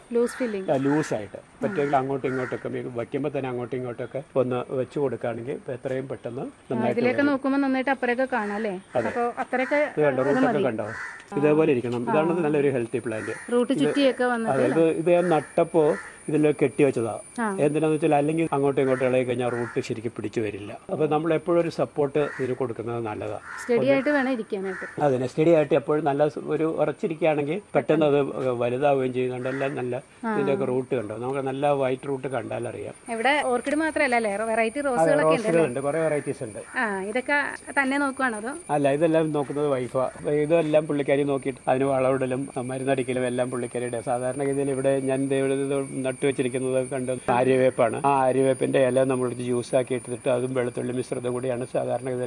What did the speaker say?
loose filling ലൂസായിട്ട് പറ്റുമെങ്കിൽ അങ്ങോട്ടും ഇങ്ങോട്ടൊക്കെ വയ്ക്കുമ്പോൾ തന്നെ അങ്ങോട്ടും ഇങ്ങോട്ടൊക്കെ ഒന്ന് വെച്ച് കൊടുക്കുകയാണെങ്കിൽ ഇപ്പൊ എത്രയും പെട്ടെന്ന് നന്നായിട്ട് ഇതിലേക്ക് നോക്കുമ്പോൾ നന്നായിട്ട് അപ്പുറയൊക്കെ കാണാം അല്ലേ അപ്പോൾ അത്രയൊക്കെ ഇത് കണ്ടോ റൂട്ടൊക്കെ കണ്ടോ ഇതേപോലെ ഇരിക്കണം ഇതാണ് നല്ലൊരു ഹെൽത്തി പ്ലാന്റ് റൂട്ട് ചുറ്റിയൊക്കെ വന്ന് അതായത് ഇത് ഞാൻ നട്ടപ്പോ ഇതിൽ കെട്ടി വെച്ചതാ എന്തിനാന്ന് വെച്ചാൽ അല്ലെങ്കിൽ അങ്ങോട്ടും ഇങ്ങോട്ടും ഇളകി കഴിഞ്ഞാൽ റൂട്ട് ശരിക്കും പിടിച്ചു വരില്ല അപ്പൊ നമ്മൾ എപ്പോഴും ഒരു സപ്പോർട്ട് ഇതിന് കൊടുക്കുന്നത് നല്ലതാണ് സ്റ്റഡി ആയിട്ട് വേണം ഇരിക്കാനായിട്ട് അതിനെ സ്റ്റഡി ആയിട്ട് എപ്പോഴും നല്ല സ് ഒരു ഉറച്ചിരിക്കുകയാണെങ്കിൽ പെട്ടെന്ന് അത് വലുതാവുകയും ചെയ്യുന്നുണ്ട് എല്ലാം നല്ല ഇതിന്റെയൊക്കെ റൂട്ട് കണ്ടോ നമുക്ക് നല്ല വൈറ്റ് റൂട്ട് കണ്ടാൽ അറിയാം ഇവിടെ ഓർക്കിഡ് മാത്രമല്ല അല്ലേ വെറൈറ്റി റോസുകളൊക്കെ ഉണ്ട് റോസുകളുണ്ട് കുറെ വെറൈറ്റീസ് ഉണ്ട് ആ ഇതൊക്കെ തന്നെ നോക്കുവാണോ അതോ അല്ല ഇതെല്ലാം നോക്കുന്നത് വൈഫാ ഇതെല്ലാം പുള്ളിക്കാരി നോക്കിയിട്ട് അതിന് വളമിടലും മരുന്നടിക്കലും എല്ലാം പുള്ളിക്കാരിയുടെ സാധാരണഗതിയിൽ ഇവിടെ ഞാൻ ദേ ഇവിടെ ഇത് നട്ടു വെച്ചിരിക്കുന്നത് കണ്ട് ആര്യവേപ്പാണ് ആ ആര്യവേപ്പിന്റെ ഇല നമ്മൾ ജ്യൂസ് ആക്കി എടുത്തിട്ട് അതും വെളുത്തുള്ളി മിശ്രിതം കൂടിയാണ് സാധാരണഗതിയിൽ